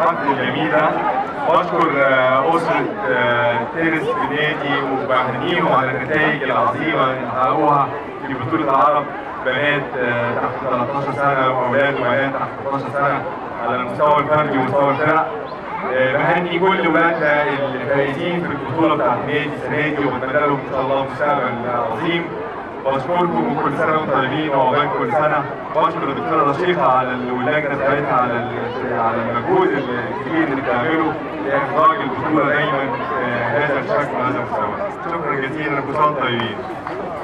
الحفل الجميل ده بشكر آه، أسرة آه، تنس النادي وبهنيهم على النتائج العظيمة اللي حققوها في بطولة العرب بنات آه، تحت 13 سنة وأولاد وبنات تحت 13 سنة على المستوى الفردي ومستوى الفرق آه، بهني كل ولادنا الفائزين في البطولة بتاعت النادي السنة دي وبتمنى لهم إن شاء الله مستقبل عظيم بشكركم وكل سنه وانتم طيبين وعقبال كل سنه بشكر الدكتوره رشيقه على ال- واللجنه بتاعتها على ال- على المجهود الكبير اللي بتعمله لاخراج البطوله دايما آه، هذا الشكل وهذا المستوى شكرا جزيلا كل سنه وانتم طيبين